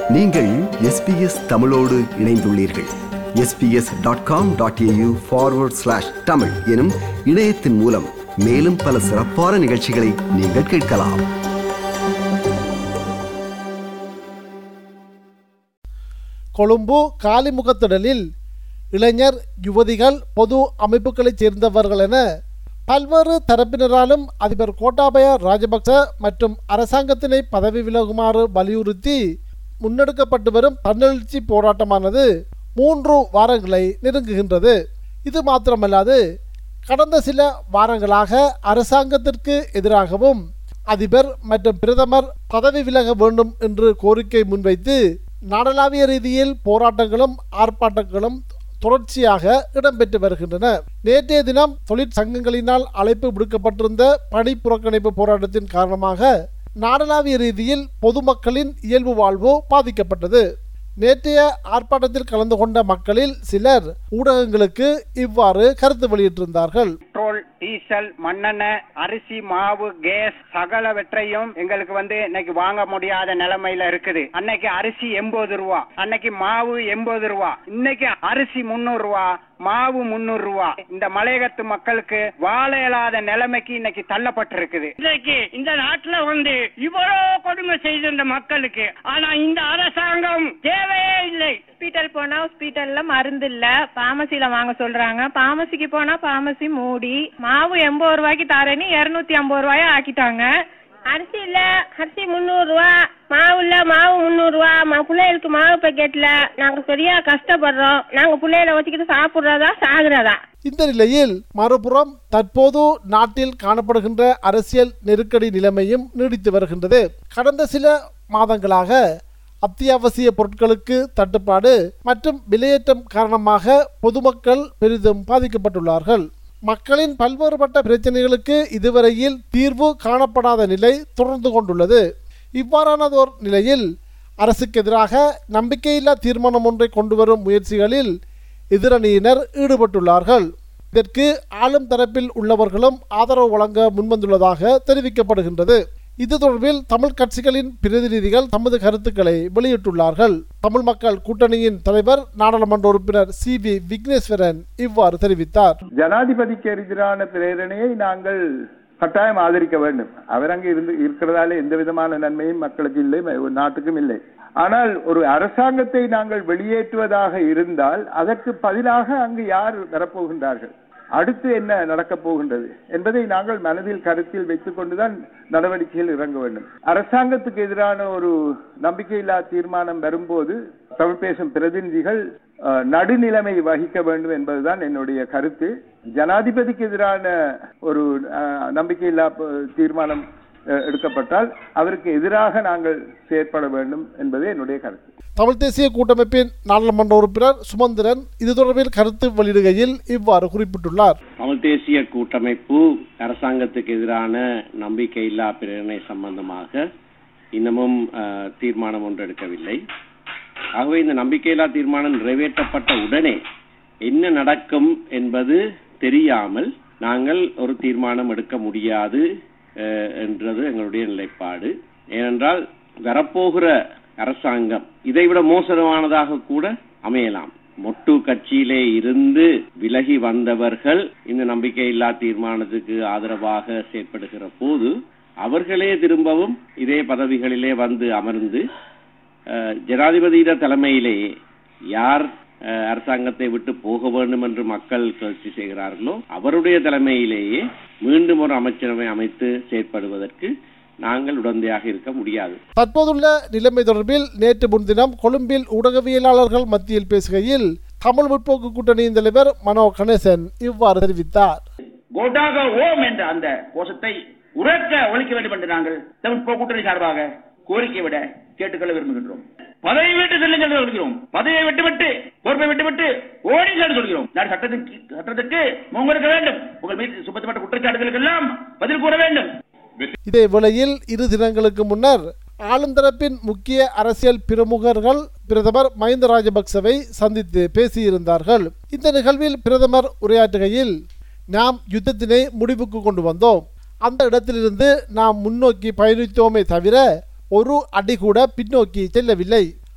நீங்கள் எஸ்பிஎஸ் தமிழோடு இணைந்துள்ளீர்கள் SBS dot com dot AU forward slash Tamil எனும் இணையத்தின் மூலம் மேலும் பல சிறப்பான நிகழ்ச்சிகளை நீங்கள் கேட்கலாம் கொழும்பு காலிமுகத்திடலில் இளைஞர் யுவதிகள் பொது அமைப்புகளைச் சேர்ந்தவர்கள் என பல்வேறு தரப்பினராலும் அதிபர் கோட்டாபய ராஜபக்ச மற்றும் அரசாங்கத்தினை பதவி விலகுமாறு வலியுறுத்தி முன்னெடுக்கப்பட்டு வரும் தன்னெழுச்சி போராட்டமானது மூன்று வாரங்களை நெருங்குகின்றது இது மாத்திரமல்லாது கடந்த சில வாரங்களாக அரசாங்கத்திற்கு எதிராகவும் அதிபர் மற்றும் பிரதமர் பதவி விலக வேண்டும் என்று கோரிக்கை முன்வைத்து நாடளாவிய ரீதியில் போராட்டங்களும் ஆர்ப்பாட்டங்களும் தொடர்ச்சியாக இடம்பெற்று வருகின்றன நேற்றைய தினம் தொழிற்சங்கங்களினால் அழைப்பு விடுக்கப்பட்டிருந்த பணி புறக்கணிப்பு போராட்டத்தின் காரணமாக நாடளாவிய ரீதியில் பொதுமக்களின் இயல்பு வாழ்வு பாதிக்கப்பட்டது நேற்றைய ஆர்ப்பாட்டத்தில் கலந்து கொண்ட மக்களில் சிலர் ஊடகங்களுக்கு இவ்வாறு கருத்து வெளியிட்டிருந்தார்கள் பெட்ரோல் டீசல் மண்ணெண்ணெய் அரிசி மாவு கேஸ் சகலவற்றையும் எங்களுக்கு வந்து இன்னைக்கு வாங்க முடியாத நிலைமையில இருக்குது அன்னைக்கு அரிசி எண்பது ரூபா அன்னைக்கு மாவு எண்பது ரூபா இன்னைக்கு அரிசி முன்னூறு ரூபா மாவு முன்னூறு ரூபா இந்த மலையகத்து மக்களுக்கு வாழ இயலாத நிலைமைக்கு இன்னைக்கு தள்ளப்பட்டிருக்குது இன்றைக்கு இந்த நாட்டுல வந்து இவ்வளவு கொடுமை செய்த இந்த மக்களுக்கு ஆனா இந்த அரசாங்கம் தேவையே இல்லை ஹாஸ்பிட்டல் போனா ஹாஸ்பிட்டல்ல மருந்து இல்ல பார்மசில வாங்க சொல்றாங்க பார்மசிக்கு போனா பார்மசி மூடி மாவு எண்பது ரூபாய்க்கு தரேன்னு இருநூத்தி ஐம்பது ரூபாயா ஆக்கிட்டாங்க அரிசி இல்ல அரிசி முந்நூறு ரூபா மாவு இல்ல மாவு முந்நூறு ரூபா மா- பிள்ளைகளுக்கு மாவு பாக்கெட்ல நாங்க சரியா கஷ்டப்படுறோம் நாங்க பிள்ளைகளை வச்சுக்கிட்டு சாப்பிடுறதா சாகுறதா இந்த நிலையில் மறுபுறம் தற்போது நாட்டில் காணப்படுகின்ற அரசியல் நெருக்கடி நிலைமையும் நீடித்து வருகின்றது கடந்த சில மாதங்களாக அத்தியாவசிய பொருட்களுக்கு தட்டுப்பாடு மற்றும் விலையேற்றம் காரணமாக பொதுமக்கள் பெரிதும் பாதிக்கப்பட்டுள்ளார்கள் மக்களின் பல்வேறுபட்ட பிரச்சனைகளுக்கு இதுவரையில் தீர்வு காணப்படாத நிலை தொடர்ந்து கொண்டுள்ளது இவ்வாறானதோர் நிலையில் அரசுக்கு எதிராக நம்பிக்கையில்லா தீர்மானம் ஒன்றை கொண்டு வரும் முயற்சிகளில் எதிரணியினர் ஈடுபட்டுள்ளார்கள் இதற்கு ஆளும் தரப்பில் உள்ளவர்களும் ஆதரவு வழங்க முன்வந்துள்ளதாக தெரிவிக்கப்படுகின்றது இது தொடர்பில் தமிழ் கட்சிகளின் பிரதிநிதிகள் தமது கருத்துக்களை வெளியிட்டுள்ளார்கள் தமிழ் மக்கள் கூட்டணியின் தலைவர் நாடாளுமன்ற உறுப்பினர் சி வி விக்னேஸ்வரன் இவ்வாறு தெரிவித்தார் ஜனாதிபதிக்கு எதிரான பிரேரணையை நாங்கள் கட்டாயம் ஆதரிக்க வேண்டும் அவர் அங்கு இருந்து இருக்கிறதால எந்த விதமான நன்மையும் மக்களுக்கு இல்லை ம- நாட்டுக்கும் இல்லை ஆனால் ஒரு அரசாங்கத்தை நாங்கள் வெளியேற்றுவதாக இருந்தால் அதற்கு பதிலாக அங்கு யார் வரப்போகின்றார்கள் அடுத்து என்ன நடக்கப் போகின்றது என்பதை நாங்கள் மனதில் கருத்தில் வைத்துக் கொண்டுதான் நடவடிக்கையில் இறங்க வேண்டும் அரசாங்கத்துக்கு எதிரான ஒரு நம்பிக்கையில்லா தீர்மானம் வரும்போது தமிழ் பேசும் பிரதிநிதிகள் அஹ், நடுநிலைமை வகிக்க வேண்டும் என்பதுதான் என்னுடைய கருத்து ஜனாதிபதிக்கு எதிரான ஒரு அஹ், நம்பிக்கையில்லா ப- தீர்மானம் அஹ், எடுக்கப்பட்டால் அவருக்கு எதிராக நாங்கள் செயற்பட வேண்டும் என்பதே என்னுடைய கருத்து தமிழ் தேசிய கூட்டமைப்பின் நாடாளுமன்ற உறுப்பினர் சுமந்திரன் இது தொடர்பில் கருத்து வெளியிடுகையில் இவ்வாறு குறிப்பிட்டுள்ளார் தமிழ் தேசிய கூட்டமைப்பு அரசாங்கத்துக்கு எதிரான நம்பிக்கையில்லா பிரேரணை சம்பந்தமாக இன்னமும் அஹ், தீர்மானம் ஒன்று எடுக்கவில்லை ஆகவே இந்த நம்பிக்கையில்லா தீர்மானம் நிறைவேற்றப்பட்ட உடனே என்ன நடக்கும் என்பது தெரியாமல் நாங்கள் ஒரு தீர்மானம் எடுக்க முடியாது அஹ், என்றது எங்களுடைய நிலைப்பாடு ஏனென்றால் வரப்போகிற அரசாங்கம் இதைவிட மோசமானதாக கூட அமையலாம் மொட்டு கட்சியிலே இருந்து விலகி வந்தவர்கள் இந்த நம்பிக்கையில்லா தீர்மானத்துக்கு ஆதரவாக செயற்படுகிற போது அவர்களே திரும்பவும் இதே பதவிகளிலே வந்து அமர்ந்து அஹ், ஜனாதிபதியிட தலைமையிலேயே யார் அஹ், அரசாங்கத்தை விட்டு போக வேண்டும் என்று மக்கள் கிளர்ச்சி செய்கிறார்களோ அவருடைய தலைமையிலேயே மீண்டும் ஒரு அமைச்சரவை அமைத்து செயற்படுவதற்கு நாங்கள் உடந்தையாக இருக்க முடியாது தற்போதுள்ள நிலைமை தொடர்பில் நேற்று முன்தினம் கொழும்பில் ஊடகவியலாளர்கள் மத்தியில் பேசுகையில் தமிழ் முற்போக்கு கூட்டணியின் தலைவர் மனோ கணேசன் இவ்வாறு தெரிவித்தார் கோட்டாக ஓம் என்ற அந்த கோஷத்தை உறக்க ஒழிக்க வேண்டும் என்று நாங்கள் தமிழ் போ- கூட்டணி சார்பாக கோரிக்கை விட கேட்டுக்கொள்ள விரும்புகின்றோம் பதவி விட்டு செல்லுங்கள் என்று சொல்கிறோம் பதவியை விட்டுவிட்டு பொறுப்பை விட்டுவிட்டு ஓடி சென்று சொல்கிறோம் நான் சட்டத்துக்கு சட்டத்துக்கு முன்கொடுக்க வேண்டும் உங்கள் மீது சுமத்தப்பட்ட குற்றச்சாட்டுகளுக்கெல்லாம் பதில் கூற வேண்டும் இதே வேளையில் இரு தினங்களுக்கு முன்னர் ஆளுந்தரப்பின் முக்கிய அரசியல் பிரமுகர்கள் பிரதமர் மஹிந்த ராஜபக்சவை சந்தித்து பேசியிருந்தார்கள் இந்த நிகழ்வில் பிரதமர் உரையாற்றுகையில் நாம் யுத்தத்தினை முடிவுக்கு கொண்டு வந்தோம் அந்த இடத்திலிருந்து நாம் முன்னோக்கி பயணித்தோமே தவிர ஒரு அடி கூட பின்னோக்கி செல்லவில்லை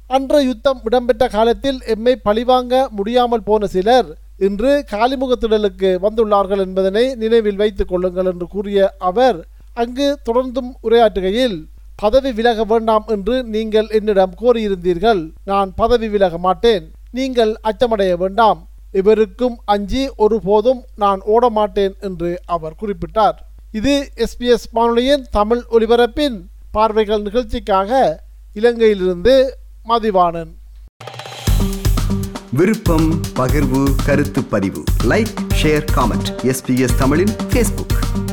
அன்று யுத்தம் இடம்பெற்ற காலத்தில் எம்மை பழிவாங்க முடியாமல் போன சிலர் இன்று காலிமுகத்திடலுக்கு வந்துள்ளார்கள் என்பதனை நினைவில் வைத்துக் கொள்ளுங்கள் என்று கூறிய அவர் அங்கு தொடர்ந்தும் உரையாற்றுகையில் பதவி விலக வேண்டாம் என்று நீங்கள் என்னிடம் கோரியிருந்தீர்கள் நான் பதவி விலக மாட்டேன் நீங்கள் அச்சமடைய வேண்டாம் இவருக்கும் அஞ்சி ஒருபோதும் நான் ஓட மாட்டேன் என்று அவர் குறிப்பிட்டார் இது எஸ்பிஎஸ் வானொலியின் தமிழ் ஒலிபரப்பின் பார்வைகள் நிகழ்ச்சிக்காக இலங்கையிலிருந்து மதிவாணன் விருப்பம் பகிர்வு கருத்து பதிவு லைக் ஷேர் காமெண்ட் எஸ்பிஎஸ் தமிழின் ஃபேஸ்புக்